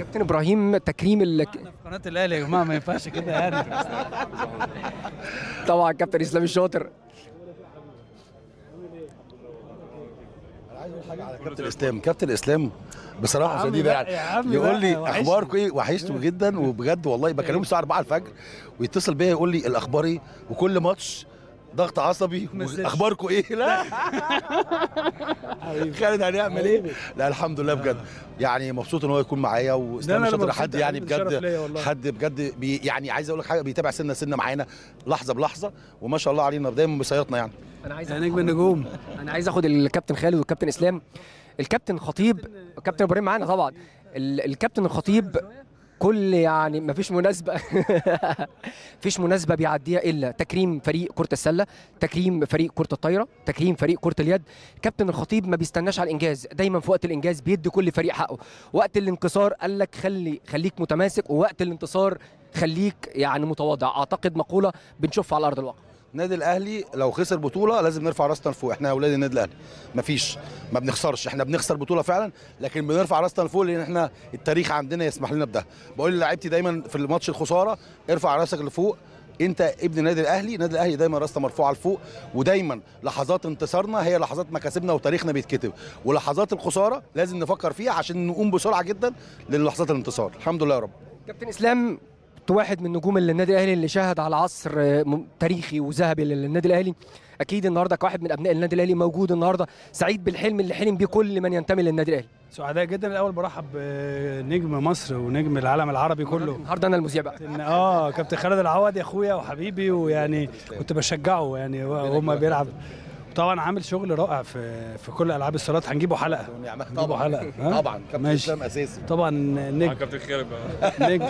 كابتن ابراهيم تكريم ال... احنا في قناه الاهلي يا جماعه ما ينفعش كده يعني طبعا كابتن اسلام الشاطر كابتن اسلام كابتن اسلام بصراحه عمي شديده بقى، يا يعني عمي يقول بقى، لي وحشني. اخباركم ايه وحشته جدا وبجد والله بكلمه الساعه 4 الفجر ويتصل بيا يقول لي الاخبار ايه وكل ماتش ضغط عصبي مسج. اخباركم ايه لا خالد هنعمل ايه لا الحمد لله بجد يعني مبسوط ان هو يكون معايا واسلام أنا اللي الشاطر مبسوط حد يا يعني حبيبي، شرف بجد ليا والله. حد بجد بي يعني عايز اقول لك حاجه بيتابع سنه سنه معانا لحظه بلحظه وما شاء الله علينا دايما بيسيطنا يعني انا عايز يا نجم النجوم انا عايز اخد الكابتن خالد والكابتن اسلام الكابتن خطيب الكابتن ابراهيم معانا طبعا ال- الكابتن الخطيب كل يعني ما فيش مناسبه فيش مناسبه بيعديها الا تكريم فريق كره السله تكريم فريق كره الطايره تكريم فريق كره اليد كابتن الخطيب ما بيستناش على الانجاز دايما في وقت الانجاز بيدي كل فريق حقه وقت الانكسار قال لك خلي خليك متماسك ووقت الانتصار خليك يعني متواضع اعتقد مقوله بنشوفها على ارض الواقع النادي الاهلي لو خسر بطوله لازم نرفع راسنا لفوق احنا اولاد النادي الاهلي مفيش ما بنخسرش احنا بنخسر بطوله فعلا لكن بنرفع راسنا لفوق لان احنا التاريخ عندنا يسمح لنا بده بقول للاعيبتي دايما في الماتش الخساره ارفع راسك لفوق انت ابن النادي الاهلي النادي الاهلي دايما راسنا مرفوعه لفوق ودايما لحظات انتصارنا هي لحظات مكاسبنا وتاريخنا بيتكتب ولحظات الخساره لازم نفكر فيها عشان نقوم بسرعه جدا للحظات الانتصار الحمد لله يا رب كابتن اسلام أنت واحد من نجوم النادي الاهلي اللي شهد على عصر آه، م- تاريخي وذهبي للنادي الاهلي اكيد النهارده كواحد من ابناء النادي الاهلي موجود النهارده سعيد بالحلم اللي حلم بيه كل من ينتمي للنادي الاهلي سعداء جدا الاول برحب بنجم مصر ونجم العالم العربي كله النهارده انا المذيع بقى إن اه كابتن خالد العوض يا اخويا وحبيبي ويعني كنت بشجعه يعني وهو بيلعب طبعا عامل شغل رائع في في كل العاب الصالات هنجيبه حلقه هنجيبه حلقه ها؟ طبعا كابتن ماشي. اسلام اساسي طبعا نجم كابتن خالد بقى نجم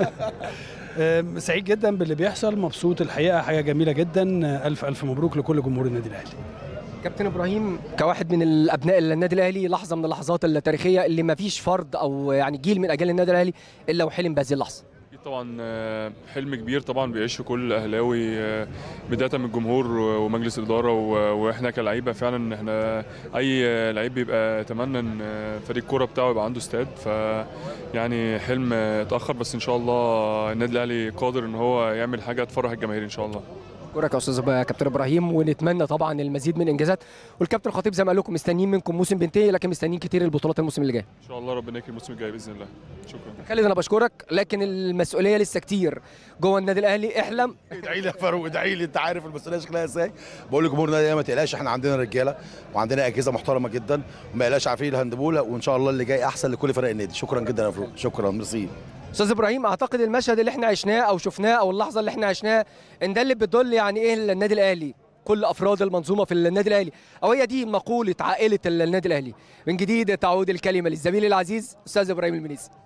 آم، سعيد جدا باللي بيحصل مبسوط الحقيقه حاجه جميله جدا الف الف مبروك لكل جمهور النادي الاهلي كابتن ابراهيم كواحد من الابناء النادي الاهلي لحظه من اللحظات التاريخيه اللي ما فيش فرد او يعني جيل من اجيال النادي الاهلي الا وحلم بهذه اللحظه اكيد طبعا آه، حلم كبير طبعا بيعيشه كل اهلاوي آه، بدايه من الجمهور و- ومجلس الاداره و- واحنا كلعيبه فعلا احنا اي آه، لعيب بيبقى يتمنى ان آه، فريق الكوره بتاعه يبقى عنده استاد ف يعني حلم آه، اتاخر بس ان شاء الله النادي الاهلي قادر ان هو يعمل حاجه تفرح الجماهير ان شاء الله اشكرك يا استاذ كابتن ابراهيم ونتمنى طبعا المزيد من الانجازات والكابتن الخطيب زي ما قال لكم مستنيين منكم موسم بينتهي لكن مستنيين كتير البطولات الموسم اللي جاي ان شاء الله ربنا يكرم الموسم الجاي باذن الله شكرا خالد انا بشكرك لكن المسؤوليه لسه كتير جوه النادي الاهلي احلم ادعي لي يا فاروق ادعي لي انت عارف المسؤوليه شكلها ازاي بقول لجمهور النادي الأهلي ما تقلقش احنا عندنا رجاله وعندنا اجهزه محترمه جدا وما يقلقش عارفين الهاندبول وان شاء الله اللي جاي احسن لكل فرق النادي شكرا جدا يا فاروق شكرا ميرسي استاذ ابراهيم اعتقد المشهد اللي احنا عشناه او شفناه او اللحظه اللي احنا عشناها ان ده اللي بتدل يعني ايه النادي الاهلي كل افراد المنظومه في النادي الاهلي او هي دي مقوله عائله النادي الاهلي من جديد تعود الكلمه للزميل العزيز استاذ ابراهيم المنيسي